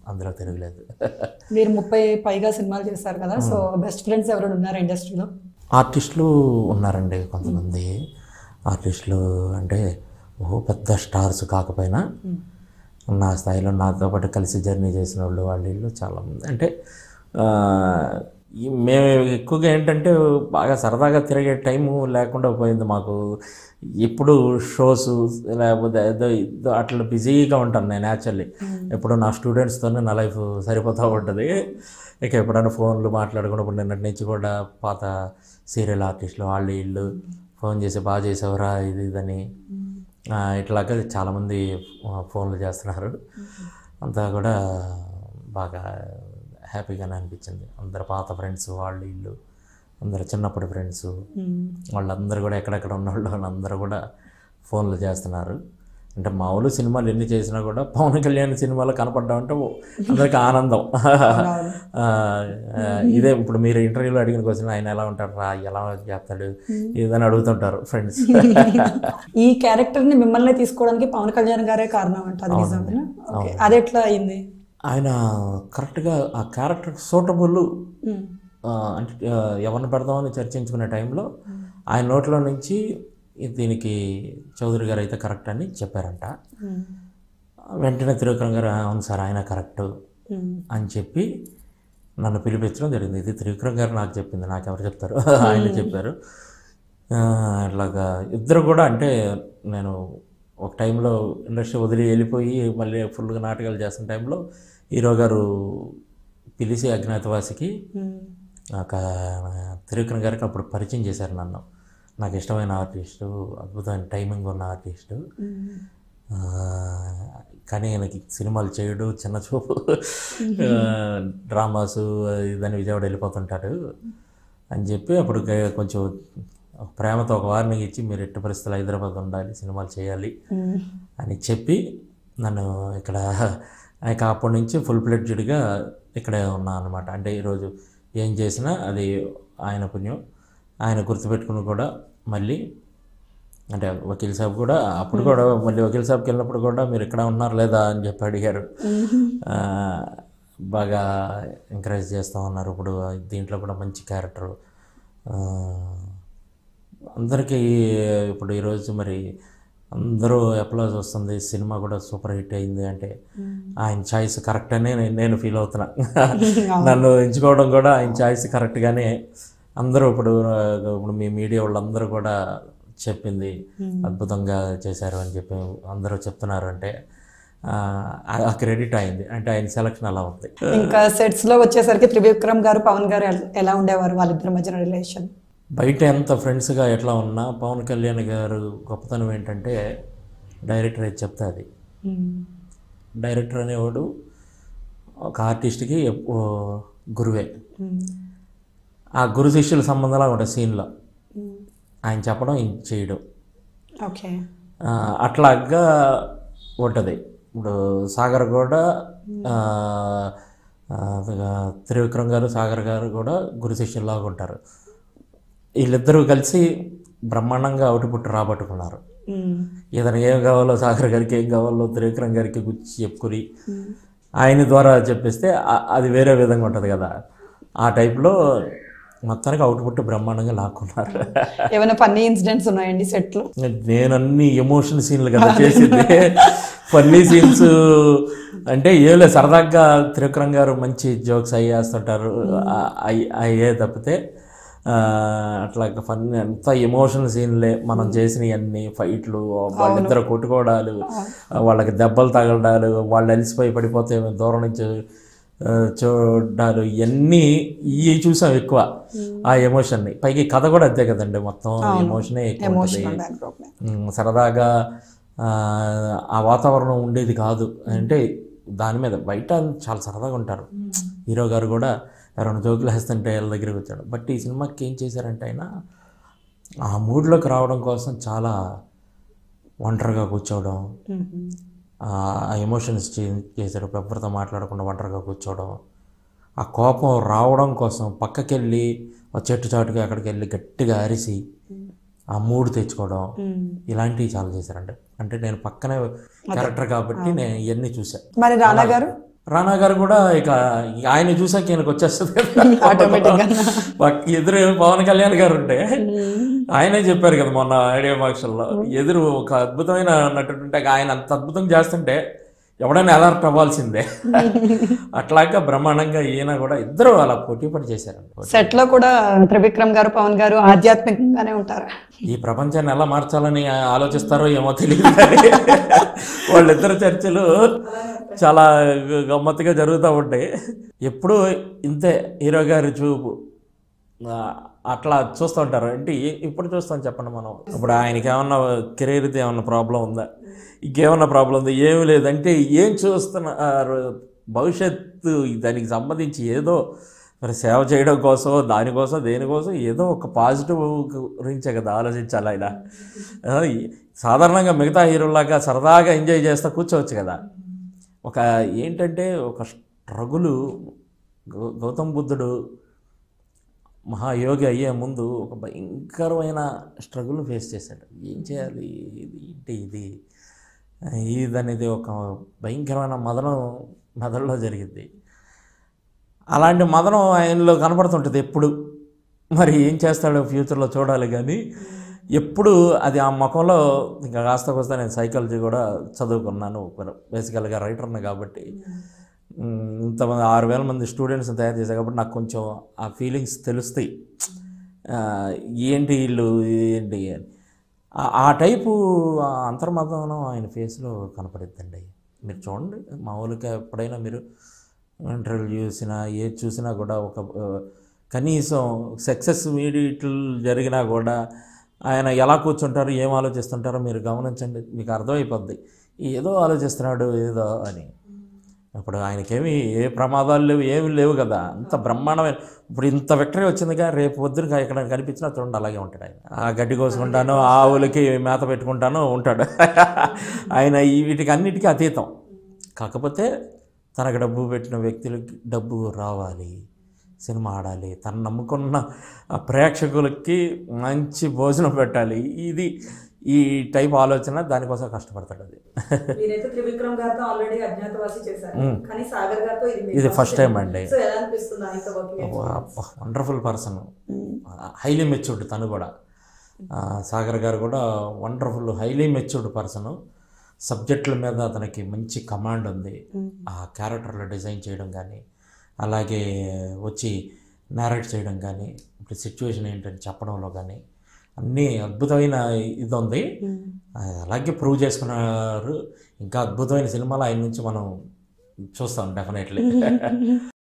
అందులో తిరగలేదు మీరు ముప్పై పైగా సినిమాలు చేశారు కదా సో బెస్ట్ ఫ్రెండ్స్ ఎవరైనా ఉన్నారా ఇండస్ట్రీలో ఆర్టిస్టులు ఉన్నారండి కొంతమంది ఆర్టిస్టులు అంటే ఓ పెద్ద స్టార్స్ కాకపోయినా నా స్థాయిలో నాతో పాటు కలిసి జర్నీ చేసిన వాళ్ళు వాళ్ళు వీళ్ళు చాలామంది అంటే ఆ, ఈ మేము ఎక్కువగా ఏంటంటే బాగా సరదాగా తిరిగే టైము లేకుండా పోయింది మాకు ఎప్పుడు షోస్ లేకపోతే ఏదో ఏదో అట్లా బిజీగా ఉంటాను నేను యాక్చువల్లీ ఎప్పుడు నా స్టూడెంట్స్తోనే నా లైఫ్ సరిపోతూ ఉంటుంది ఇక ఎప్పుడైనా ఫోన్లు మాట్లాడుకున్నప్పుడు నిన్నటి నుంచి కూడా పాత సీరియల్ ఆర్టిస్టులు వాళ్ళు వీళ్ళు ఫోన్ చేసి బాగా చేసేవరా ఇది ఇదని ఆ, ఇట్లాగా చాలామంది ఫోన్లు చేస్తున్నారు అంతా కూడా బాగా హ్యాపీగానే అనిపించింది అందరు పాత ఫ్రెండ్స్ వాళ్ళు వీళ్ళు అందరు చిన్నప్పటి ఫ్రెండ్స్ వాళ్ళందరూ కూడా ఎక్కడెక్కడ ఉన్న వాళ్ళు వాళ్ళందరూ కూడా ఫోన్లు చేస్తున్నారు అంటే మామూలు సినిమాలు ఎన్ని చేసినా కూడా పవన్ కళ్యాణ్ సినిమాలో కనపడ్డాం అంటే ఓ అందరికీ ఆనందం ఆ, ఆ, ఇదే ఇప్పుడు మీరు ఇంటర్వ్యూలో అడిగిన క్వశ్చన్ ఆయన ఎలా ఉంటాడు రా ఎలా చేస్తాడు ఇదని అడుగుతుంటారు ఫ్రెండ్స్ ఈ క్యారెక్టర్ ని మిమ్మల్ని తీసుకోవడానికి పవన్ కళ్యాణ్ గారే కారణం అంటారు నిజమేనా ఓకే అది ఎట్లా అయింది ఆయన కరెక్ట్గా ఆ క్యారెక్టర్ సూటబుల్ మ్మ్. అంటే ఆ, ఎవరిని పెడదామని చర్చించుకునే టైంలో ఆయన నోట్లో నుంచి దీనికి చౌదరి గారు అయితే కరెక్ట్ అని చెప్పారంట మ్మ్. వెంటనే త్రివిక్రమ్ గారు "ఆ, అవును సార్ ఆయన కరెక్ట్ మ్మ్. అని చెప్పి నన్ను పిలిపించడం జరిగింది ఇది త్రివిక్రమ్ గారు నాకు చెప్పింది నాకు ఎవరు చెప్తారు ఆయన చెప్పారు ఆ, ఇట్లాగా ఇద్దరు కూడా అంటే నేను ఒక టైంలో ఇండస్ట్రీ వదిలి వెళ్ళిపోయి మళ్ళీ ఫుల్గా నాటకాలు చేస్తున్న టైంలో హీరో గారు పిలిచి అజ్ఞాతవాసికి మ్మ్. ఒక త్రివిక్రమ్ గారికి అప్పుడు పరిచయం చేశారు నన్ను నాకు ఇష్టమైన ఆర్టిస్టు అద్భుతమైన టైమింగ్ ఉన్న ఆర్టిస్టు మ్మ్. ఆ, కానీ ఆయనకి సినిమాలు చేయడు చిన్న చూపు ఆ, డ్రామాసు ఇదని విజయవాడ వెళ్ళిపోతుంటాడు అని చెప్పి అప్పుడు గ- కొంచెం ఒక ప్రేమతో ఒక వార్నింగ్ ఇచ్చి మీరు ఎట్టి పరిస్థితులు హైదరాబాద్ ఉండాలి సినిమాలు చేయాలి మ్మ్. అని చెప్పి నన్ను ఇక్కడ ఇక అప్పటి నుంచి ఫుల్ ఫ్లెడ్జ్డ్గా ఇక్కడే ఉన్నా అనమాట అంటే ఈరోజు ఏం చేసినా అది ఆయన పుణ్యం ఆయన గుర్తుపెట్టుకుని కూడా మళ్ళీ అంటే వకీల్ సాబ్ కూడా అప్పుడు కూడా మళ్ళీ వకీల్ సాబ్కి వెళ్ళినప్పుడు కూడా మీరు ఇక్కడ ఉన్నారు లేదా అని చెప్పి అడిగారు ఆ, బాగా ఎంకరేజ్ చేస్తూ ఉన్నారు ఇప్పుడు దీంట్లో కూడా మంచి క్యారెక్టర్ అందరికీ ఇప్పుడు ఈరోజు మరి అందరూ అప్లాజ్ వస్తుంది సినిమా కూడా సూపర్ హిట్ అయింది అంటే ఆయన చాయిస్ కరెక్ట్ అనే నేను- నేను ఫీల్ అవుతున్నా నన్ను ఎంచుకోవడం కూడా ఆయన చాయిస్ కరెక్ట్గానే అందరూ ఇప్పుడు ఆ, ఇప్పుడు మీ మీడియా వాళ్ళందరూ కూడా చెప్పింది అద్భుతంగా చేశారు అని చెప్పి అందరూ చెప్తున్నారు అంటే ఆ, ఆ క్రెడిట్ అయింది అంటే ఆయన సెలక్షన్ అలా ఉంది ఇంకా సెట్స్ లో వచ్చేసరికి త్రివిక్రమ్ గారు పవన్ గారు ఎల్- ఎలా ఉండేవారు వాళ్ళిద్దరి మధ్యన రిలేషన్ బయట ఎంత ఫ్రెండ్స్గా ఎట్లా ఉన్నా పవన్ కళ్యాణ్ గారు గొప్పతనం ఏంటంటే డైరెక్టర్ ఏది చెప్తే అది డైరెక్టర్ అనేవాడు ఒక ఆర్టిస్ట్కి ఎప్పు- గురువే ఆ గురు శిష్యుల సంబంధంలా ఉంటుంది సీన్లో ఆయన చెప్పడం ఈయన చేయడం ఓకే ఆ, అట్లాగా ఉంటుంది ఇప్పుడు సాగర్ కూడా ఆ, ఆ, త్రివిక్రమ్ గారు సాగర్ గారు కూడా గురు శిష్యుల్లాగా ఉంటారు వీళ్ళిద్దరూ కలిసి బ్రహ్మాండంగా అవుట్పుట్ రాబట్టుకున్నారు ఇతనికి ఏం కావాలో సాగర్ గారికి ఏం కావాలో త్రివిక్రమ్ గారికి గుచ్చి చెప్పుకుని ఆయన ద్వారా చెప్పేస్తే ఆ- అది వేరే విధంగా ఉంటుంది కదా ఆ టైప్లో మొత్తానికి అవుట్పుట్ బ్రహ్మాండంగా లాక్కున్నారు ఏమైనా ఫన్నీ ఇన్సిడెంట్స్ ఉన్నాయండి సెట్ లో నేను అన్ని ఎమోషన్ సీన్లు కదా చేసింది ఫన్నీ సీన్స్ అంటే ఏం లేదు సరదాగా త్రివిక్రమ్ గారు మంచి జోక్స్ అయ్యేస్తుంటారు ఆ- అయ్యి- అయ్యే తప్పితే ఆ, అట్లా ఫన్ అంత ఎమోషనల్ సీన్లే మనం చేసినవన్నీ ఫైట్లు వాళ్ళిద్దరు కొట్టుకోవడాలు వాళ్ళకి దెబ్బలు తగలడాలు వాళ్ళు అలిసిపోయి పడిపోతే దూరం నుంచి ఆ, చూడాలు ఇవన్నీ ఇవి చూసాం ఎక్కువ ఆ ఎమోషన్ని పైకి కథ కూడా అంతే కదండి మొత్తం ఎమోషనే ఎక్కువ ఉంటుంది ఎమోషనల్ బ్యాక్డ్రాప్ ఉమ్, సరదాగా ఆ, ఆ వాతావరణం ఉండేది కాదు అంటే దాని మీద బయట చాలా సరదాగా ఉంటారు హీరో గారు కూడా ఎవరైనా జోకులు వేస్తుంటే వాళ్ళ దగ్గరికి వచ్చాడు బట్ ఈ సినిమాకి ఏం చేశారంటే ఆయన ఆ మూడ్లోకి రావడం కోసం చాలా ఒంటరిగా కూర్చోవడం ఆ ఎమోషన్స్ చేశాడు ఎవరితో మాట్లాడకుండా ఒంటరిగా కూర్చోవడం ఆ కోపం రావడం కోసం పక్కకెళ్ళి ఒక చెట్టు చాటుగా అక్కడికి వెళ్ళి గట్టిగా అరిసి ఆ మూడు తెచ్చుకోవడం ఇలాంటివి చాలా చేశారండి అంటే నేను పక్కనే క్యారెక్టర్ కాబట్టి నేను ఇవన్నీ చూసా మరి రానా గారు రానా గారు కూడా ఇక ఇక ఆయన చూసాక ఈయనకు వచ్చేస్తుంది Automatic గా. పక్క ఎదురు పవన్ కళ్యాణ్ గారు ఉంటే ఆయనే చెప్పారు కదా మొన్న ఐడియా ఫంక్షన్లో ఎదురు ఒక అద్భుతమైన నటుడు ఉంటే ఆయన అంత అద్భుతం చేస్తుంటే ఎవడైనా అలర్ట్ అవ్వాల్సిందే అట్లాగా బ్రహ్మాండంగా ఈయన కూడా ఇద్దరు అలా పోటీ పడి చేశారండి సెట్ లో కూడా త్రివిక్రమ్ గారు పవన్ గారు ఆధ్యాత్మికంగానే ఉంటారు ఈ ప్రపంచాన్ని ఎలా మార్చాలని ఆలోచిస్తారో ఏమో తెలియదు కానీ వాళ్ళిద్దరు చర్చలు చాలా గమ్మత్తుగా జరుగుతూ ఉంటాయి ఎప్పుడూ ఇంతే హీరో గారి చూపు ఆ, అట్లా చూస్తూ ఉంటారు అంటే ఏ- ఇప్పుడు చూస్తాం చెప్పండి మనం ఇప్పుడు ఆయనకి ఏమన్నా కెరీర్ది ఏమన్నా ప్రాబ్లం ఉందా ఇంకేమన్నా ప్రాబ్లం ఉందా ఏమి లేదంటే ఏం చూస్తున్నారు భవిష్యత్తు దానికి సంబంధించి ఏదో మరి సేవ చేయడం కోసం దానికోసం దేనికోసం ఏదో ఒక పాజిటివ్ గురించే కదా ఆలోచించాలి ఆయన ఆ, ఈ- సాధారణంగా మిగతా హీరోలాగా సరదాగా ఎంజాయ్ చేస్తా కూర్చోవచ్చు కదా ఒక ఏంటంటే ఒక స్ట్రగులు గౌ- గౌతమ్ బుద్ధుడు మహాయోగి అయ్యే ముందు ఒక భయంకరమైన స్ట్రగుల్ ఫేస్ చేశాడు ఏం చేయాలి ఇది ఏంటి ఇది ఇది అనేది ఒక భయంకరమైన మదనం మెదడులో జరిగింది అలాంటి మదనం ఆయనలో కనపడుతుంటుంది ఎప్పుడు మరి ఏం చేస్తాడో ఫ్యూచర్లో చూడాలి కానీ ఎప్పుడు అది ఆ ముఖంలో ఇంకా కాస్త కోస్తా నేను సైకాలజీ కూడా చదువుకున్నాను బేసికల్గా రైటర్ని కాబట్టి ఉమ్, ఇంతమంది ఆరు వేల మంది స్టూడెంట్స్ని తయారు చేశాను కాబట్టి నాకు కొంచెం ఆ ఫీలింగ్స్ తెలుస్తాయి ఆ, ఏంటి వీళ్ళు ఏంటి అని ఆ- ఆ టైపు ఆ అంతర్మదనం ఆయన ఫేస్లో కనపడిద్దండి మీరు చూడండి మామూలుగా ఎప్పుడైనా మీరు ఇంటర్వ్యూ చూసినా ఏది చూసినా కూడా ఒక ఆ, కనీసం సక్సెస్ మీడియట్లు జరిగినా కూడా ఆయన ఎలా కూర్చుంటారు ఏం ఆలోచిస్తుంటారో మీరు గమనించండి మీకు అర్థమైపోద్ది ఏదో ఆలోచిస్తున్నాడు ఏదో అని ఇప్పుడు ఆయనకేమి ఏ ప్రమాదాలు లేవు ఏమి లేవు కదా అంత బ్రహ్మాండమైన ఇప్పుడు ఇంత విక్టరీ వచ్చిందిగా రేపు పొద్దున ఇక్కడ కనిపించినా చూడండి అలాగే ఉంటాడు ఆయన ఆ గడ్డి కోసుకుంటాను ఆవులకి మేత పెట్టుకుంటాను ఉంటాడు ఆయన ఈ వీటికి అన్నిటికీ అతీతం కాకపోతే తనకు డబ్బు పెట్టిన వ్యక్తులకి డబ్బు రావాలి సినిమా ఆడాలి తను నమ్ముకున్న ఆ ప్రేక్షకులకి మంచి భోజనం పెట్టాలి ఇది ఈ టైప్ ఆలోచన దానికోసం కష్టపడతాడు అది మీరైతే త్రివిక్రమ్ గారితో ఆల్రెడీ అజ్ఞాతవాసి చేశారు కానీ సాగర్ గారితో ఇది ఇది ఫస్ట్ టైం అండి సో ఎలా అనిపిస్తుంది ఆయనతో working wonderful person highly matured తను కూడా ఆ, సాగర్ గారు కూడా వండర్ఫుల్ హైలీ మెచ్యూర్డ్ పర్సన్ సబ్జెక్టుల మీద అతనికి మంచి కమాండ్ ఉంది ఆ క్యారెక్టర్లు డిజైన్ చేయడం కానీ అలాగే వచ్చి నేరేట్ చేయడం కానీ ఇప్పుడు సిచ్యువేషన్ ఏంటని చెప్పడంలో కానీ అన్నీ అద్భుతమైన ఇది ఉంది ఆ, అలాగే ప్రూవ్ చేసుకున్నారు ఇంకా అద్భుతమైన సినిమాలు ఆయన నుంచి మనం చూస్తాం డెఫినెట్లీ